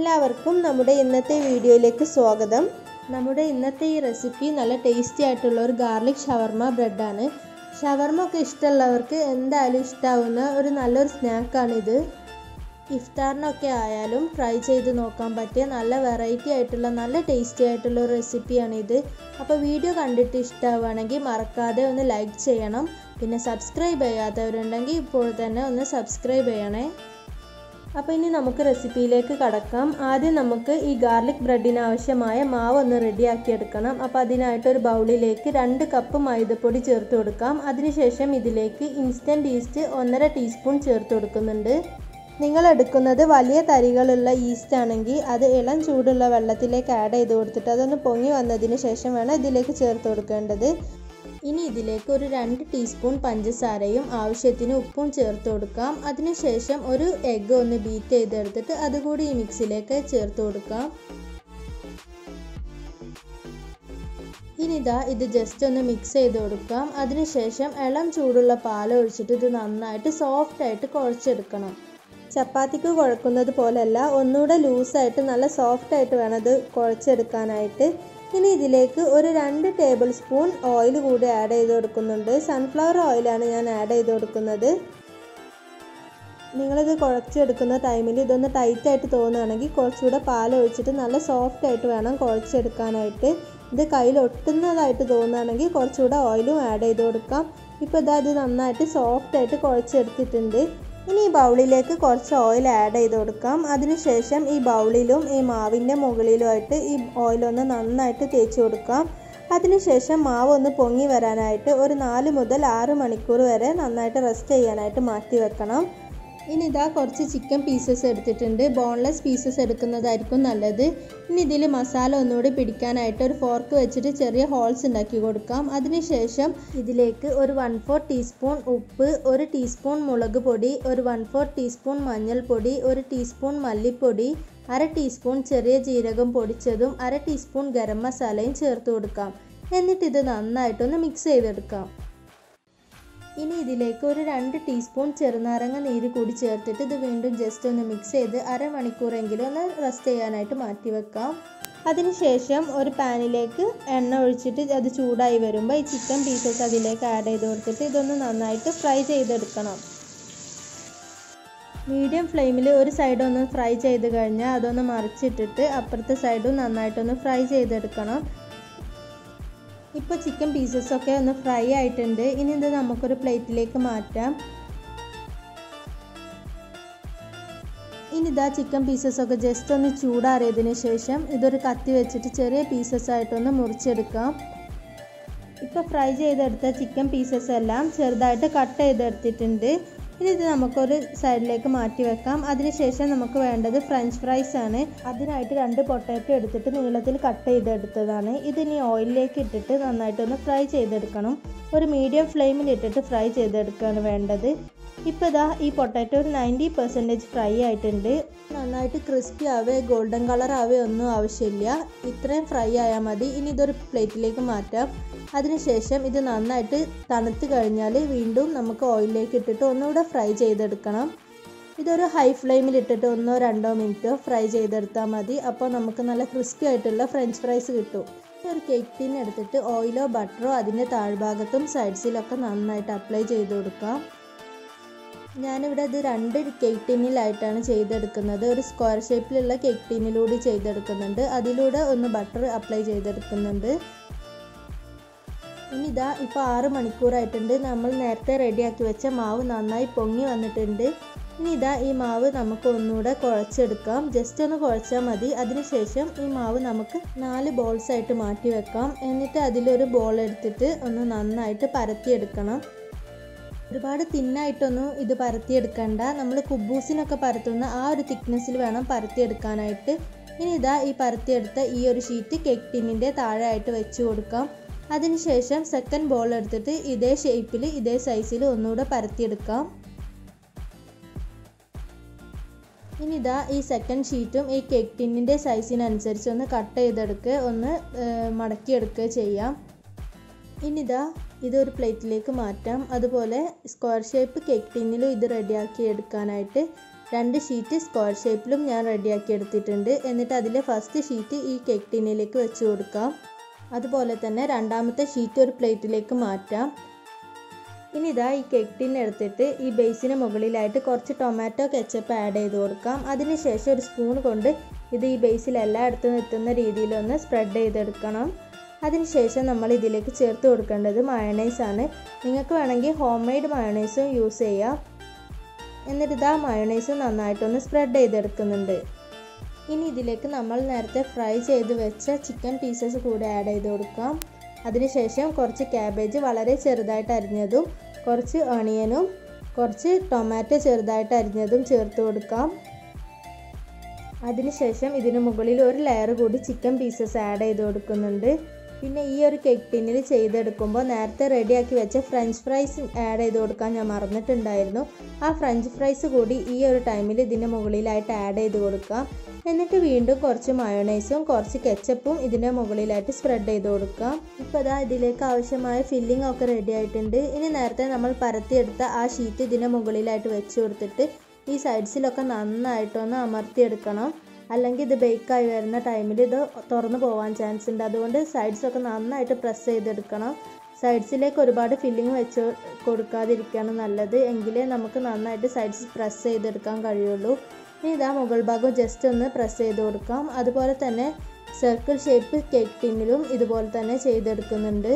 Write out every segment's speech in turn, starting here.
എല്ലാവർക്കും നമ്മുടെ ഇന്നത്തെ വീഡിയോയിലേക്ക് സ്വാഗതം നമ്മുടെ ഇന്നത്തെ ഈ റെസിപ്പി നല്ല ടേസ്റ്റി ആയിട്ടുള്ള ഒരു ഗാർലിക് ഷവർമ ബ്രെഡാണ് ഷവർമ ഒക്കെ ഇഷ്ടമുള്ളവർക്ക് എന്തായാലും ഇഷ്ടാവുന്ന ഒരു നല്ലൊരു സ്നാക്കാണിത് ഇഫ്താറിനൊക്കെ ആയാലും ട്രൈ ചെയ്ത് നോക്കാൻ പറ്റിയ നല്ല വെറൈറ്റി ആയിട്ടുള്ള നല്ല ടേസ്റ്റി ആയിട്ടുള്ള ഒരു റെസിപ്പിയാണിത് അപ്പോൾ വീഡിയോ കണ്ടിട്ട് ഇഷ്ടമാവുകയാണെങ്കിൽ മറക്കാതെ ഒന്ന് ലൈക്ക് ചെയ്യണം പിന്നെ സബ്സ്ക്രൈബ് ചെയ്യാത്തവരുണ്ടെങ്കിൽ ഇപ്പോൾ തന്നെ ഒന്ന് സബ്സ്ക്രൈബ് ചെയ്യണേ അപ്പോൾ ഇനി നമുക്ക് റെസിപ്പിയിലേക്ക് കടക്കാം ആദ്യം നമുക്ക് ഈ ഗാർലിക് ബ്രെഡിന് ആവശ്യമായ മാവ് ഒന്ന് റെഡിയാക്കി എടുക്കണം അപ്പോൾ അതിനായിട്ട് ഒരു ബൗളിലേക്ക് രണ്ട് കപ്പ് മൈദപ്പൊടി ചേർത്ത് കൊടുക്കാം അതിനുശേഷം ഇതിലേക്ക് ഇൻസ്റ്റൻറ്റ് ഈസ്റ്റ് ഒന്നര ടീസ്പൂൺ ചേർത്ത് കൊടുക്കുന്നുണ്ട് നിങ്ങൾ എടുക്കുന്നത് വലിയ തരികളുള്ള ഈസ്റ്റ് ആണെങ്കിൽ അത് ഇളം ചൂടുള്ള വെള്ളത്തിലേക്ക് ആഡ് ചെയ്ത് കൊടുത്തിട്ട് അതൊന്ന് പൊങ്ങി വന്നതിന് ശേഷം വേണം ഇതിലേക്ക് ചേർത്ത് കൊടുക്കേണ്ടത് ഇനി ഇതിലേക്ക് ഒരു രണ്ട് ടീസ്പൂൺ പഞ്ചസാരയും ആവശ്യത്തിന് ഉപ്പും ചേർത്ത് കൊടുക്കാം അതിനുശേഷം ഒരു എഗ്ഗ് ഒന്ന് ബീറ്റ് ചെയ്തെടുത്തിട്ട് അതുകൂടി ഈ മിക്സിലേക്ക് ചേർത്ത് കൊടുക്കാം ഇനി ഇതാ ഇത് ജസ്റ്റ് ഒന്ന് മിക്സ് ചെയ്ത് കൊടുക്കാം അതിനുശേഷം ഇളം ചൂടുള്ള പാൽ ഒഴിച്ചിട്ട് ഇത് നന്നായിട്ട് സോഫ്റ്റ് ആയിട്ട് കുഴച്ചെടുക്കണം ചപ്പാത്തിക്ക് കുഴക്കുന്നത് പോലെയല്ല ഒന്നുകൂടെ ലൂസായിട്ട് നല്ല സോഫ്റ്റ് ആയിട്ട് വേണം ഇത് കുഴച്ചെടുക്കാനായിട്ട് ഇനി ഇതിലേക്ക് ഒരു രണ്ട് ടേബിൾ സ്പൂൺ ഓയിൽ കൂടി ആഡ് ചെയ്ത് കൊടുക്കുന്നുണ്ട് സൺഫ്ലവർ ഓയിലാണ് ഞാൻ ആഡ് ചെയ്ത് കൊടുക്കുന്നത് നിങ്ങളിത് കുഴച്ചെടുക്കുന്ന ടൈമിൽ ഇതൊന്ന് ടൈറ്റായിട്ട് തോന്നുകയാണെങ്കിൽ കുറച്ചുകൂടെ പാൽ ഒഴിച്ചിട്ട് നല്ല സോഫ്റ്റ് ആയിട്ട് വേണം കുഴച്ചെടുക്കാനായിട്ട് ഇത് കയ്യിൽ ഒട്ടുന്നതായിട്ട് തോന്നുകയാണെങ്കിൽ കുറച്ചുകൂടെ ഓയിലും ആഡ് ചെയ്ത് കൊടുക്കാം ഇപ്പോൾ ഇതാ ഇത് നന്നായിട്ട് സോഫ്റ്റ് ആയിട്ട് കുഴച്ചെടുത്തിട്ടുണ്ട് ഇനി ഈ ബൗളിലേക്ക് കുറച്ച് ഓയിൽ ആഡ് ചെയ്ത് കൊടുക്കാം അതിനുശേഷം ഈ ബൗളിലും ഈ മാവിൻ്റെ മുകളിലുമായിട്ട് ഈ ഓയിലൊന്ന് നന്നായിട്ട് തേച്ച് കൊടുക്കാം അതിനുശേഷം മാവ് ഒന്ന് പൊങ്ങി വരാനായിട്ട് ഒരു നാല് മുതൽ ആറ് മണിക്കൂർ വരെ നന്നായിട്ട് റെസ്റ്റ് ചെയ്യാനായിട്ട് മാറ്റി വെക്കണം ഇനി ഇതാ കുറച്ച് ചിക്കൻ പീസസ് എടുത്തിട്ടുണ്ട് ബോൺലെസ് പീസസ് എടുക്കുന്നതായിരിക്കും നല്ലത് ഇനി ഇതിൽ മസാല ഒന്നുകൂടി പിടിക്കാനായിട്ട് ഒരു ഫോർക്ക് വെച്ചിട്ട് ചെറിയ ഹോൾസ് ഉണ്ടാക്കി കൊടുക്കാം അതിനുശേഷം ഇതിലേക്ക് ഒരു വൺ ഫോർ ടീസ്പൂൺ ഉപ്പ് ഒരു ടീസ്പൂൺ മുളക് പൊടി ഒരു വൺ ഫോർ ടീസ്പൂൺ മഞ്ഞൾപ്പൊടി ഒരു ടീസ്പൂൺ മല്ലിപ്പൊടി അര ടീസ്പൂൺ ചെറിയ ജീരകം പൊടിച്ചതും അര ടീസ്പൂൺ ഗരം മസാലയും ചേർത്ത് കൊടുക്കാം എന്നിട്ട് ഇത് നന്നായിട്ടൊന്ന് മിക്സ് ചെയ്തെടുക്കാം ഇനി ഇതിലേക്ക് ഒരു രണ്ട് ടീസ്പൂൺ ചെറുനാരങ്ങ നീര് കൂടി ചേർത്തിട്ട് ഇത് വീണ്ടും ജസ്റ്റ് ഒന്ന് മിക്സ് ചെയ്ത് അരമണിക്കൂറെങ്കിലും ഒന്ന് റെസ്റ്റ് ചെയ്യാനായിട്ട് മാറ്റി വെക്കാം അതിനുശേഷം ഒരു പാനിലേക്ക് എണ്ണ ഒഴിച്ചിട്ട് അത് ചൂടായി വരുമ്പോൾ ഈ ചിക്കൻ പീസസ് അതിലേക്ക് ആഡ് ചെയ്ത് കൊടുത്തിട്ട് ഇതൊന്ന് നന്നായിട്ട് ഫ്രൈ ചെയ്തെടുക്കണം മീഡിയം ഫ്ലെയിമിൽ ഒരു സൈഡ് ഒന്ന് ഫ്രൈ ചെയ്ത് കഴിഞ്ഞാൽ അതൊന്ന് മറിച്ചിട്ടിട്ട് അപ്പുറത്തെ സൈഡും നന്നായിട്ടൊന്ന് ഫ്രൈ ചെയ്തെടുക്കണം ഇപ്പോൾ ചിക്കൻ പീസസ് ഒക്കെ ഒന്ന് ഫ്രൈ ആയിട്ടുണ്ട് ഇനി ഇത് നമുക്കൊരു പ്ലേറ്റിലേക്ക് മാറ്റാം ഇനി ഇതാ ചിക്കൻ പീസസ് ഒക്കെ ജസ്റ്റ് ഒന്ന് ചൂടാറിയതിന് ശേഷം ഇതൊരു കത്തി വെച്ചിട്ട് ചെറിയ പീസസ് ആയിട്ടൊന്ന് മുറിച്ചെടുക്കാം ഇപ്പോൾ ഫ്രൈ ചെയ്തെടുത്ത ചിക്കൻ പീസസ് എല്ലാം ചെറുതായിട്ട് കട്ട് ചെയ്തെടുത്തിട്ടുണ്ട് ഇനി ഇത് നമുക്കൊരു സൈഡിലേക്ക് മാറ്റി വെക്കാം അതിനുശേഷം നമുക്ക് വേണ്ടത് ഫ്രഞ്ച് ഫ്രൈസ് ആണ് അതിനായിട്ട് രണ്ട് പൊട്ടാറ്റോ എടുത്തിട്ട് നീളത്തിൽ കട്ട് ചെയ്തെടുത്തതാണ് ഇതിനി ഓയിലിലേക്ക് ഇട്ടിട്ട് നന്നായിട്ടൊന്ന് ഫ്രൈ ചെയ്തെടുക്കണം ഒരു മീഡിയം ഫ്ലെയിമിൽ ഇട്ടിട്ട് ഫ്രൈ ചെയ്തെടുക്കുകയാണ് വേണ്ടത് ഇപ്പോൾ ഇതാ ഈ പൊട്ടാറ്റോ ഒരു നയൻറ്റി പെർസെൻറ്റേജ് ഫ്രൈ ആയിട്ടുണ്ട് നന്നായിട്ട് ക്രിസ്പി ആവേ ഗോൾഡൻ കളർ ആവേ ഒന്നും ആവശ്യമില്ല ഇത്രയും ഫ്രൈ ആയാൽ മതി ഇനി ഇതൊരു പ്ലേറ്റിലേക്ക് മാറ്റാം അതിനുശേഷം ഇത് നന്നായിട്ട് തണുത്ത് കഴിഞ്ഞാൽ വീണ്ടും നമുക്ക് ഓയിലിലേക്ക് ഇട്ടിട്ട് ഒന്നുകൂടെ ഫ്രൈ ചെയ്തെടുക്കണം ഇതൊരു ഹൈ ഫ്ലെയിമിൽ ഇട്ടിട്ട് ഒന്നോ രണ്ടോ മിനിറ്റോ ഫ്രൈ ചെയ്തെടുത്താൽ മതി അപ്പോൾ നമുക്ക് നല്ല ക്രിസ്പി ആയിട്ടുള്ള ഫ്രഞ്ച് ഫ്രൈസ് കിട്ടും ഒരു കേക്ക് ടീൻ എടുത്തിട്ട് ഓയിലോ ബട്ടറോ അതിൻ്റെ താഴ്ഭാഗത്തും സൈഡ്സിലൊക്കെ നന്നായിട്ട് അപ്ലൈ ചെയ്ത് കൊടുക്കാം ഞാനിവിടെ ഇത് രണ്ട് കേക്ക് ടിന്നിലായിട്ടാണ് ചെയ്തെടുക്കുന്നത് ഒരു സ്ക്വയർ ഷേപ്പിലുള്ള കേക്ക് ടിന്നിലൂടെ ചെയ്തെടുക്കുന്നുണ്ട് അതിലൂടെ ഒന്ന് ബട്ടർ അപ്ലൈ ചെയ്തെടുക്കുന്നുണ്ട് ഇനി ഇതാ ഇപ്പോൾ ആറ് മണിക്കൂറായിട്ടുണ്ട് നമ്മൾ നേരത്തെ റെഡിയാക്കി വെച്ച മാവ് നന്നായി പൊങ്ങി വന്നിട്ടുണ്ട് ഇനി ഇതാ ഈ മാവ് നമുക്ക് ഒന്നുകൂടെ കുഴച്ചെടുക്കാം ജസ്റ്റ് ഒന്ന് കുഴച്ചാൽ മതി അതിനുശേഷം ഈ മാവ് നമുക്ക് നാല് ബോൾസ് ആയിട്ട് മാറ്റി വെക്കാം എന്നിട്ട് അതിലൊരു ബോൾ എടുത്തിട്ട് ഒന്ന് നന്നായിട്ട് പരത്തിയെടുക്കണം ഒരുപാട് തിന്നായിട്ടൊന്നും ഇത് പരത്തിയെടുക്കണ്ട നമ്മൾ കുബൂസിനൊക്കെ പരത്തുന്ന ആ ഒരു തിക്നെസ്സിൽ വേണം പരത്തിയെടുക്കാനായിട്ട് ഇനി ഇതാ ഈ പരത്തിയെടുത്ത ഈ ഒരു ഷീറ്റ് കേക്ക് ടിന്നിൻ്റെ താഴെ ആയിട്ട് വെച്ച് കൊടുക്കാം അതിനുശേഷം സെക്കൻഡ് ബോൾ എടുത്തിട്ട് ഇതേ ഷേപ്പിൽ ഇതേ സൈസിൽ ഒന്നുകൂടെ പരത്തിയെടുക്കാം ഇനി ഇതാ ഈ സെക്കൻഡ് ഷീറ്റും ഈ കേക്ക് ടിന്നിൻ്റെ സൈസിനനുസരിച്ച് ഒന്ന് കട്ട് ചെയ്തെടുക്കുക ഒന്ന് മടക്കിയെടുക്കുക ചെയ്യാം ഇനിതാ ഇതൊരു പ്ലേറ്റിലേക്ക് മാറ്റാം അതുപോലെ സ്ക്വയർ ഷേപ്പ് കേക്ക് ടിന്നിലും ഇത് റെഡിയാക്കി എടുക്കാനായിട്ട് രണ്ട് ഷീറ്റ് സ്ക്വയർ ഷേപ്പിലും ഞാൻ റെഡിയാക്കി എടുത്തിട്ടുണ്ട് എന്നിട്ട് അതിലെ ഫസ്റ്റ് ഷീറ്റ് ഈ കേക്ക് ടിന്നിലേക്ക് വെച്ച് കൊടുക്കാം അതുപോലെ തന്നെ രണ്ടാമത്തെ ഷീറ്റ് ഒരു പ്ലേറ്റിലേക്ക് മാറ്റാം ഇനി ഇതാ ഈ കേക്ക് ടിൻ എടുത്തിട്ട് ഈ ബേസിന് മുകളിലായിട്ട് കുറച്ച് ടൊമാറ്റോ കെച്ചപ്പ് ആഡ് ചെയ്ത് കൊടുക്കാം അതിനുശേഷം ഒരു സ്പൂൺ കൊണ്ട് ഇത് ഈ ബേസിൽ എല്ലായിടത്തും എത്തുന്ന രീതിയിലൊന്ന് സ്പ്രെഡ് ചെയ്തെടുക്കണം അതിനുശേഷം നമ്മൾ ഇതിലേക്ക് ചേർത്ത് കൊടുക്കേണ്ടത് മയണൈസ് ആണ് നിങ്ങൾക്ക് വേണമെങ്കിൽ ഹോം മെയ്ഡ് മയണൈസും യൂസ് ചെയ്യാം എന്നിട്ട് ഇതാ മയണൈസ് നന്നായിട്ടൊന്ന് സ്പ്രെഡ് ചെയ്തെടുക്കുന്നുണ്ട് ഇനി ഇതിലേക്ക് നമ്മൾ നേരത്തെ ഫ്രൈ ചെയ്ത് വെച്ച ചിക്കൻ പീസസ് കൂടെ ആഡ് ചെയ്ത് കൊടുക്കാം അതിനുശേഷം കുറച്ച് ക്യാബേജ് വളരെ ചെറുതായിട്ട് അരിഞ്ഞതും കുറച്ച് ഒണിയനും കുറച്ച് ടൊമാറ്റോ ചെറുതായിട്ട് അരിഞ്ഞതും ചേർത്ത് കൊടുക്കാം അതിനുശേഷം ഇതിന് മുകളിൽ ഒരു ലെയർ കൂടി ചിക്കൻ പീസസ് ആഡ് ചെയ്ത് കൊടുക്കുന്നുണ്ട് പിന്നെ ഈ ഒരു കേക്ക് ടിന്നിൽ ചെയ്തെടുക്കുമ്പോൾ നേരത്തെ റെഡിയാക്കി വെച്ച ഫ്രഞ്ച് ഫ്രൈസ് ആഡ് ചെയ്ത് കൊടുക്കാൻ ഞാൻ മറന്നിട്ടുണ്ടായിരുന്നു ആ ഫ്രഞ്ച് ഫ്രൈസ് കൂടി ഈ ഒരു ടൈമിൽ ഇതിൻ്റെ മുകളിലായിട്ട് ആഡ് ചെയ്ത് കൊടുക്കാം എന്നിട്ട് വീണ്ടും കുറച്ച് മയോണൈസും കുറച്ച് കെച്ചപ്പും ഇതിൻ്റെ മുകളിലായിട്ട് സ്പ്രെഡ് ചെയ്ത് കൊടുക്കാം ഇപ്പോൾ അതാ ഇതിലേക്ക് ആവശ്യമായ ഫില്ലിംഗ് ഒക്കെ റെഡി ആയിട്ടുണ്ട് ഇനി നേരത്തെ നമ്മൾ പരത്തിയെടുത്ത ആ ഷീറ്റ് ഇതിൻ്റെ മുകളിലായിട്ട് വെച്ച് കൊടുത്തിട്ട് ഈ സൈഡ്സിലൊക്കെ നന്നായിട്ടൊന്ന് അമർത്തിയെടുക്കണം അല്ലെങ്കിൽ ഇത് ബേക്കായി വരുന്ന ടൈമിൽ ഇത് തുറന്നു പോകാൻ ചാൻസ് ഉണ്ട് അതുകൊണ്ട് സൈഡ്സൊക്കെ നന്നായിട്ട് പ്രസ് ചെയ്തെടുക്കണം സൈഡ്സിലേക്ക് ഒരുപാട് ഫില്ലിങ് വെച്ച് കൊടുക്കാതിരിക്കുകയാണ് നല്ലത് എങ്കിലേ നമുക്ക് നന്നായിട്ട് സൈഡ്സ് പ്രസ് ചെയ്തെടുക്കാൻ കഴിയുള്ളൂ ഇനി ഇതാ മുകൾ ഭാഗം ജസ്റ്റ് ഒന്ന് പ്രസ് ചെയ്ത് കൊടുക്കാം അതുപോലെ തന്നെ സർക്കിൾ ഷേപ്പ് കേക്ക് ടിന്നിലും ഇതുപോലെ തന്നെ ചെയ്തെടുക്കുന്നുണ്ട്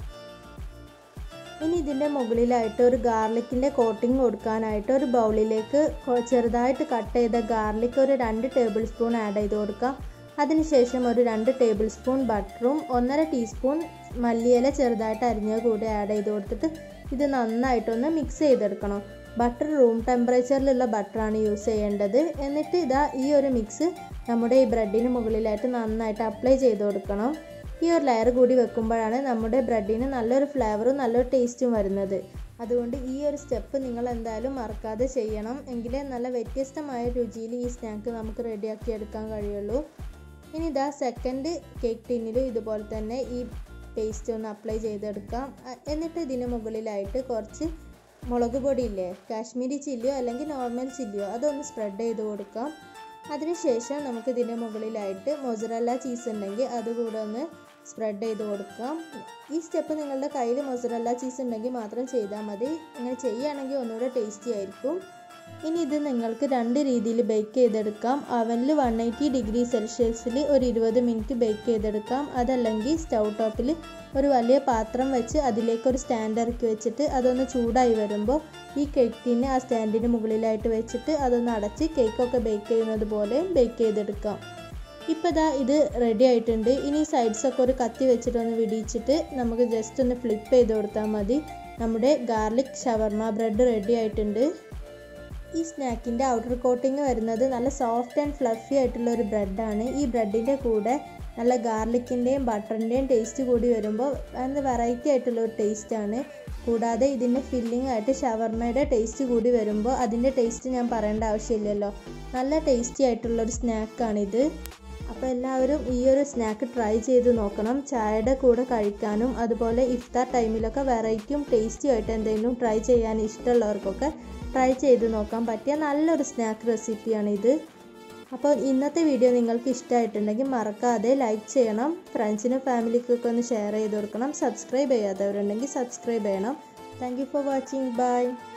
ഇനി ഇതിൻ്റെ മുകളിലായിട്ട് ഒരു ഗാർലിക്കിൻ്റെ കോട്ടിങ് കൊടുക്കാനായിട്ട് ഒരു ബൗളിലേക്ക് ചെറുതായിട്ട് കട്ട് ചെയ്ത ഗാർലിക് ഒരു രണ്ട് ടേബിൾ സ്പൂൺ ആഡ് ചെയ്ത് കൊടുക്കാം അതിനുശേഷം ഒരു രണ്ട് ടേബിൾ സ്പൂൺ ബട്ടറും ഒന്നര ടീസ്പൂൺ മല്ലിയില ചെറുതായിട്ട് അരിഞ്ഞത് കൂടി ആഡ് ചെയ്ത് കൊടുത്തിട്ട് ഇത് നന്നായിട്ടൊന്ന് മിക്സ് ചെയ്തെടുക്കണം ബട്ടർ റൂം ടെമ്പറേച്ചറിലുള്ള ബട്ടറാണ് യൂസ് ചെയ്യേണ്ടത് എന്നിട്ട് ഇതാ ഈ ഒരു മിക്സ് നമ്മുടെ ഈ ബ്രെഡിന് മുകളിലായിട്ട് നന്നായിട്ട് അപ്ലൈ ചെയ്ത് കൊടുക്കണം ഈ ഒരു ലെയർ കൂടി വെക്കുമ്പോഴാണ് നമ്മുടെ ബ്രെഡിന് നല്ലൊരു ഫ്ലേവറും നല്ലൊരു ടേസ്റ്റും വരുന്നത് അതുകൊണ്ട് ഈ ഒരു സ്റ്റെപ്പ് നിങ്ങൾ എന്തായാലും മറക്കാതെ ചെയ്യണം എങ്കിലേ നല്ല വ്യത്യസ്തമായ രുചിയിൽ ഈ സ്നാക്ക് നമുക്ക് റെഡിയാക്കി എടുക്കാൻ കഴിയുള്ളൂ ഇനി ഇതാ സെക്കൻഡ് കേക്ക് ടിന്നിലും ഇതുപോലെ തന്നെ ഈ പേസ്റ്റ് ഒന്ന് അപ്ലൈ ചെയ്തെടുക്കാം എന്നിട്ട് ഇതിന് മുകളിലായിട്ട് കുറച്ച് മുളക് പൊടിയില്ലേ കാശ്മീരി ചില്ലിയോ അല്ലെങ്കിൽ നോർമൽ ചില്ലിയോ അതൊന്ന് സ്പ്രെഡ് ചെയ്ത് കൊടുക്കാം അതിനുശേഷം നമുക്ക് ഇതിൻ്റെ മുകളിലായിട്ട് മൊസറല്ല ചീസ് ഉണ്ടെങ്കിൽ അതുകൂടെ ഒന്ന് സ്പ്രെഡ് ചെയ്ത് കൊടുക്കാം ഈ സ്റ്റെപ്പ് നിങ്ങളുടെ കയ്യിൽ മൊസറല്ല ചീസ് ഉണ്ടെങ്കിൽ മാത്രം ചെയ്താൽ മതി ഇങ്ങനെ ചെയ്യുകയാണെങ്കിൽ ഒന്നുകൂടെ ടേസ്റ്റി ആയിരിക്കും ഇനി ഇത് നിങ്ങൾക്ക് രണ്ട് രീതിയിൽ ബേക്ക് ചെയ്തെടുക്കാം അവനിൽ വൺ എയ്റ്റി ഡിഗ്രി സെൽഷ്യസിൽ ഒരു ഇരുപത് മിനിറ്റ് ബേക്ക് ചെയ്തെടുക്കാം അതല്ലെങ്കിൽ സ്റ്റൗ ടോപ്പിൽ ഒരു വലിയ പാത്രം വെച്ച് അതിലേക്ക് ഒരു സ്റ്റാൻഡ് ഇറക്കി വെച്ചിട്ട് അതൊന്ന് ചൂടായി വരുമ്പോൾ ഈ കേക്ക് ടീന് ആ സ്റ്റാൻഡിന് മുകളിലായിട്ട് വെച്ചിട്ട് അതൊന്ന് അടച്ച് കേക്കൊക്കെ ബേക്ക് ചെയ്യുന്നത് പോലെ ബേക്ക് ചെയ്തെടുക്കാം ഇപ്പോൾ ഇതാ ഇത് റെഡി ആയിട്ടുണ്ട് ഇനി സൈഡ്സൊക്കെ ഒരു കത്തി വെച്ചിട്ടൊന്ന് വിടിയിച്ചിട്ട് നമുക്ക് ജസ്റ്റ് ഒന്ന് ഫ്ലിപ്പ് ചെയ്ത് കൊടുത്താൽ മതി നമ്മുടെ ഗാർലിക് ഷവർമ ബ്രെഡ് റെഡി ആയിട്ടുണ്ട് ഈ സ്നാക്കിൻ്റെ ഔട്ടർ കോട്ടിങ് വരുന്നത് നല്ല സോഫ്റ്റ് ആൻഡ് ഫ്ലഫി ആയിട്ടുള്ള ഒരു ബ്രെഡാണ് ഈ ബ്രെഡിൻ്റെ കൂടെ നല്ല ഗാർലിക്കിൻ്റെയും ബട്ടറിൻ്റെയും ടേസ്റ്റ് കൂടി വരുമ്പോൾ നല്ല വെറൈറ്റി ആയിട്ടുള്ള ഒരു ടേസ്റ്റാണ് കൂടാതെ ഇതിൻ്റെ ഫില്ലിംഗ് ആയിട്ട് ഷവർമയുടെ ടേസ്റ്റ് കൂടി വരുമ്പോൾ അതിൻ്റെ ടേസ്റ്റ് ഞാൻ പറയേണ്ട ആവശ്യമില്ലല്ലോ നല്ല ടേസ്റ്റി ആയിട്ടുള്ളൊരു സ്നാക്കാണിത് അപ്പോൾ എല്ലാവരും ഈ ഒരു സ്നാക്ക് ട്രൈ ചെയ്ത് നോക്കണം ചായയുടെ കൂടെ കഴിക്കാനും അതുപോലെ ഇഫ്താർ ടൈമിലൊക്കെ വെറൈറ്റിയും ടേസ്റ്റിയും ആയിട്ട് എന്തെങ്കിലും ട്രൈ ചെയ്യാൻ ഇഷ്ടമുള്ളവർക്കൊക്കെ ട്രൈ ചെയ്ത് നോക്കാൻ പറ്റിയ നല്ലൊരു സ്നാക്ക് റെസിപ്പിയാണ് ഇത് അപ്പോൾ ഇന്നത്തെ വീഡിയോ നിങ്ങൾക്ക് ഇഷ്ടമായിട്ടുണ്ടെങ്കിൽ മറക്കാതെ ലൈക്ക് ചെയ്യണം ഫ്രണ്ട്സിനും ഫാമിലിക്കൊക്കെ ഒന്ന് ഷെയർ ചെയ്ത് കൊടുക്കണം സബ്സ്ക്രൈബ് ചെയ്യാത്തവരുണ്ടെങ്കിൽ സബ്സ്ക്രൈബ് ചെയ്യണം thank you for watching by